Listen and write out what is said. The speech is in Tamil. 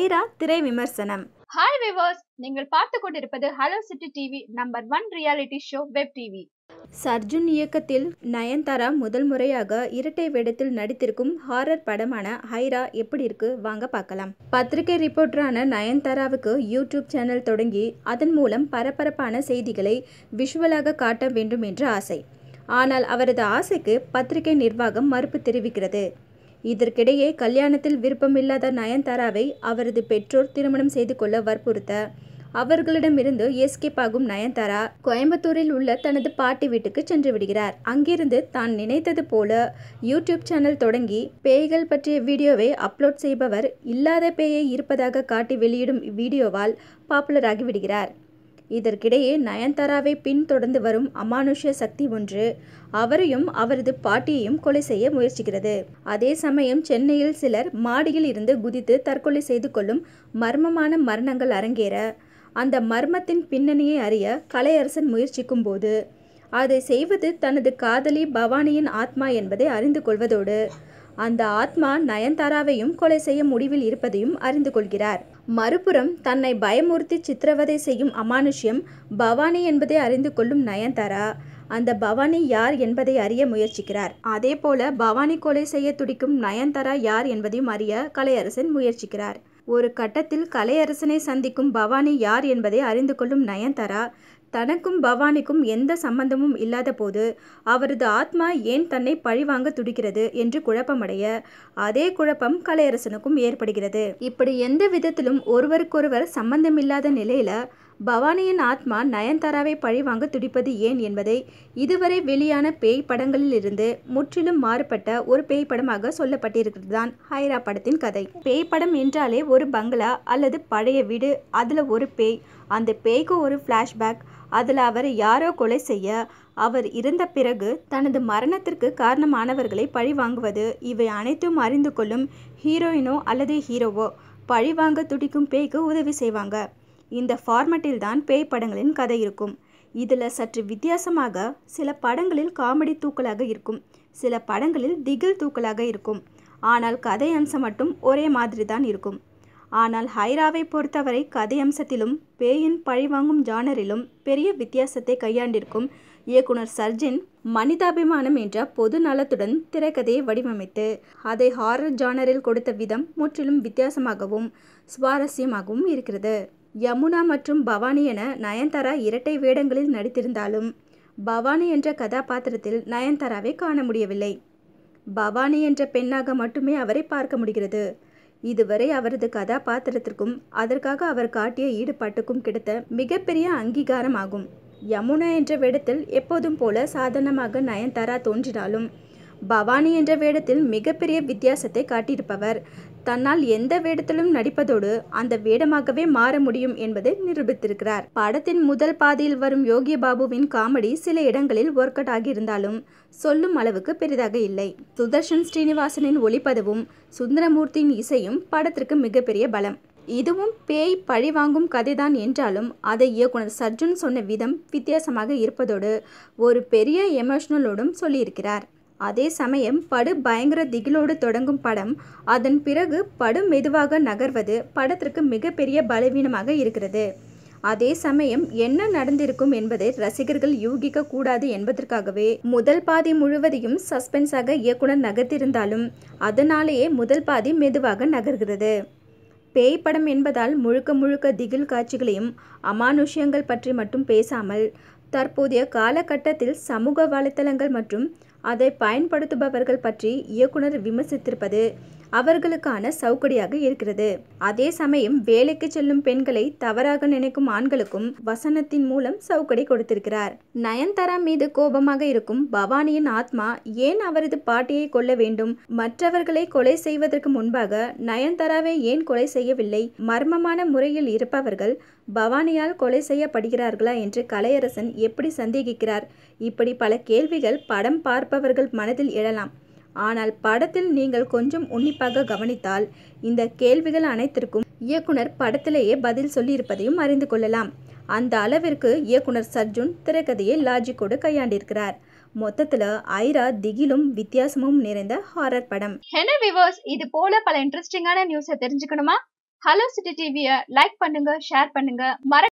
ஹைரா திரை விமர்சனம் ஹாய் விவர்ஸ் நீங்கள் பார்த்து கொண்டிருப்பது hello city TV number one reality show web TV Sarjun இயக்கத்தில் நயன்தாரா முதல் முறையாக இரட்டை வேடத்தில் நடித்திருக்கும் ஹாரர் படமான ஹைரா எப்படி இருக்கு வாங்க பார்க்கலாம் பத்திரிகை ரிப்போர்ட்டரான நயன்தாராவுக்கு யூடியூப் சேனல் தொடங்கி அதன் மூலம் பரபரப்பான செய்திகளை விஷுவலாக காட்ட வேண்டும் என்ற ஆசை ஆனால் அவரது ஆசைக்கு பத்திரிகை நிர்வாகம் மறுப்பு தெரிவிக்கிறது இதற்கிடையே கல்யாணத்தில் விருப்பமில்லாத நயன்தாராவை அவரது பெற்றோர் திருமணம் செய்து கொள்ள வற்புறுத்த அவர்களிடமிருந்து எஸ்கேப் ஆகும் நயன்தாரா கோயம்புத்தூரில் உள்ள தனது பாட்டி வீட்டுக்கு சென்று விடுகிறார் அங்கிருந்து தான் நினைத்தது போல யூடியூப் சேனல் தொடங்கி பேய்கள் பற்றிய வீடியோவை அப்லோட் செய்பவர் இல்லாத பேயை இருப்பதாக காட்டி வெளியிடும் வீடியோவால் பாப்புலர் ஆகிவிடுகிறார் இதற்கிடையே நயன்தாராவை பின்தொடர்ந்து வரும் அமானுஷ்ய சக்தி ஒன்று அவரையும் அவரது பாட்டியையும் கொலை செய்ய முயற்சிக்கிறது அதே சமயம் சென்னையில் சிலர் மாடியில் இருந்து குதித்து தற்கொலை செய்து கொள்ளும் மர்மமான மரணங்கள் அரங்கேற அந்த மர்மத்தின் பின்னணியை அறிய கலையரசன் முயற்சிக்கும் போது அதை செய்வது தனது காதலி பவானியின் ஆத்மா என்பதை அறிந்து கொள்வதோடு அந்த ஆத்மா நயன்தாராவையும் கொலை செய்ய முடிவில் இருப்பதையும் அறிந்து கொள்கிறார் மறுபுறம் தன்னை பயமுறுத்தி சித்திரவதை செய்யும் அமானுஷ்யம் பவானி என்பதை அறிந்து கொள்ளும் நயன்தாரா அந்த பவானி யார் என்பதை அறிய முயற்சிக்கிறார் அதே போல பவானி கொலை செய்ய துடிக்கும் நயன்தாரா யார் என்பதையும் அறிய கலையரசன் முயற்சிக்கிறார் ஒரு கட்டத்தில் கலையரசனை சந்திக்கும் பவானி யார் என்பதை அறிந்து கொள்ளும் நயன்தாரா தனக்கும் பவானிக்கும் எந்த சம்பந்தமும் இல்லாத போது அவரது ஆத்மா ஏன் தன்னை பழிவாங்க துடிக்கிறது என்று குழப்பமடைய அதே குழப்பம் கலையரசனுக்கும் ஏற்படுகிறது இப்படி எந்த விதத்திலும் ஒருவருக்கொருவர் சம்பந்தமில்லாத நிலையில பவானியின் ஆத்மா நயன்தாராவை பழிவாங்க துடிப்பது ஏன் என்பதை இதுவரை வெளியான பேய் படங்களில் இருந்து முற்றிலும் மாறுபட்ட ஒரு பேய் படமாக சொல்லப்பட்டிருக்கிறது தான் ஹைரா படத்தின் கதை பேய் படம் என்றாலே ஒரு பங்களா அல்லது பழைய வீடு அதில் ஒரு பேய் அந்த பேய்க்கு ஒரு ஃப்ளாஷ்பேக் அதில் அவரை யாரோ கொலை செய்ய அவர் இறந்த பிறகு தனது மரணத்திற்கு காரணமானவர்களை பழி வாங்குவது இவை அனைத்தும் அறிந்து கொள்ளும் ஹீரோயினோ அல்லது ஹீரோவோ பழி வாங்க துடிக்கும் பேய்க்கு உதவி செய்வாங்க இந்த ஃபார்மட்டில் தான் பேய் படங்களின் கதை இருக்கும் இதில் சற்று வித்தியாசமாக சில படங்களில் காமெடி தூக்கலாக இருக்கும் சில படங்களில் திகில் தூக்கலாக இருக்கும் ஆனால் கதை அம்சம் மட்டும் ஒரே மாதிரி தான் இருக்கும் ஆனால் ஹைராவை பொறுத்தவரை கதை அம்சத்திலும் பேயின் பழிவாங்கும் ஜானரிலும் பெரிய வித்தியாசத்தை கையாண்டிருக்கும் இயக்குனர் சர்ஜின் மனிதாபிமானம் என்ற பொது நலத்துடன் திரைக்கதையை வடிவமைத்து அதை ஹாரர் ஜானரில் கொடுத்த விதம் முற்றிலும் வித்தியாசமாகவும் சுவாரஸ்யமாகவும் இருக்கிறது யமுனா மற்றும் பவானி என நயன்தாரா இரட்டை வேடங்களில் நடித்திருந்தாலும் பவானி என்ற கதாபாத்திரத்தில் நயன்தாராவை காண முடியவில்லை பவானி என்ற பெண்ணாக மட்டுமே அவரை பார்க்க முடிகிறது இதுவரை அவரது கதாபாத்திரத்திற்கும் அதற்காக அவர் காட்டிய ஈடுபாட்டுக்கும் கிடைத்த மிகப்பெரிய அங்கீகாரம் ஆகும் யமுனா என்ற வேடத்தில் எப்போதும் போல சாதாரணமாக நயன்தாரா தோன்றினாலும் பவானி என்ற வேடத்தில் மிகப்பெரிய வித்தியாசத்தை காட்டியிருப்பவர் தன்னால் எந்த வேடத்திலும் நடிப்பதோடு அந்த வேடமாகவே மாற முடியும் என்பதை நிரூபித்திருக்கிறார் படத்தின் முதல் பாதியில் வரும் யோகி பாபுவின் காமெடி சில இடங்களில் ஒர்க் அவுட் ஆகியிருந்தாலும் சொல்லும் அளவுக்கு பெரிதாக இல்லை சுதர்ஷன் ஸ்ரீனிவாசனின் ஒளிப்பதவும் சுந்தரமூர்த்தியின் இசையும் படத்திற்கு மிகப்பெரிய பலம் இதுவும் பேய் பழி வாங்கும் கதைதான் என்றாலும் அதை இயக்குனர் சர்ஜுன் சொன்ன விதம் வித்தியாசமாக இருப்பதோடு ஒரு பெரிய எமோஷனலோடும் சொல்லியிருக்கிறார் அதே சமயம் படு பயங்கர திகிலோடு தொடங்கும் படம் அதன் பிறகு படு மெதுவாக நகர்வது படத்திற்கு மிகப்பெரிய பலவீனமாக இருக்கிறது அதே சமயம் என்ன நடந்திருக்கும் என்பதை ரசிகர்கள் யூகிக்க கூடாது என்பதற்காகவே முதல் பாதி முழுவதையும் சஸ்பென்ஸாக இயக்குனர் நகர்த்திருந்தாலும் அதனாலேயே முதல் பாதி மெதுவாக நகர்கிறது பேய் படம் என்பதால் முழுக்க முழுக்க திகில் காட்சிகளையும் அமானுஷ்யங்கள் பற்றி மட்டும் பேசாமல் தற்போதைய காலகட்டத்தில் சமூக வலைத்தளங்கள் மற்றும் அதை பயன்படுத்துபவர்கள் பற்றி இயக்குனர் விமர்சித்திருப்பது அவர்களுக்கான சவுக்கடியாக இருக்கிறது அதே சமயம் வேலைக்கு செல்லும் பெண்களை தவறாக நினைக்கும் ஆண்களுக்கும் வசனத்தின் மூலம் சவுக்கடி கொடுத்திருக்கிறார் நயன்தாரா மீது கோபமாக இருக்கும் பவானியின் ஆத்மா ஏன் அவரது பாட்டியை கொல்ல வேண்டும் மற்றவர்களை கொலை செய்வதற்கு முன்பாக நயன்தாராவை ஏன் கொலை செய்யவில்லை மர்மமான முறையில் இருப்பவர்கள் பவானியால் கொலை செய்யப்படுகிறார்களா என்று கலையரசன் எப்படி சந்தேகிக்கிறார் இப்படி பல கேள்விகள் படம் பார்ப்பவர்கள் மனதில் எழலாம் ஆனால் படத்தில் நீங்கள் கொஞ்சம் உன்னிப்பாக கவனித்தால் இந்த கேள்விகள் அனைத்திற்கும் இயக்குனர் படத்திலேயே பதில் சொல்லியிருப்பதையும் அறிந்து கொள்ளலாம் அந்த அளவிற்கு இயக்குனர் சர்ஜுன் திரைக்கதையை லாஜிக்கோடு கையாண்டிருக்கிறார் மொத்தத்துல ஐரா திகிலும் வித்தியாசமும் நிறைந்த ஹாரர் படம் என்ன விவர்ஸ் இது போல பல இன்ட்ரெஸ்டிங்கான நியூஸை தெரிஞ்சுக்கணுமா ஹலோ சிட்டி டிவிய லைக் பண்ணுங்க ஷேர் பண்ணுங்க மற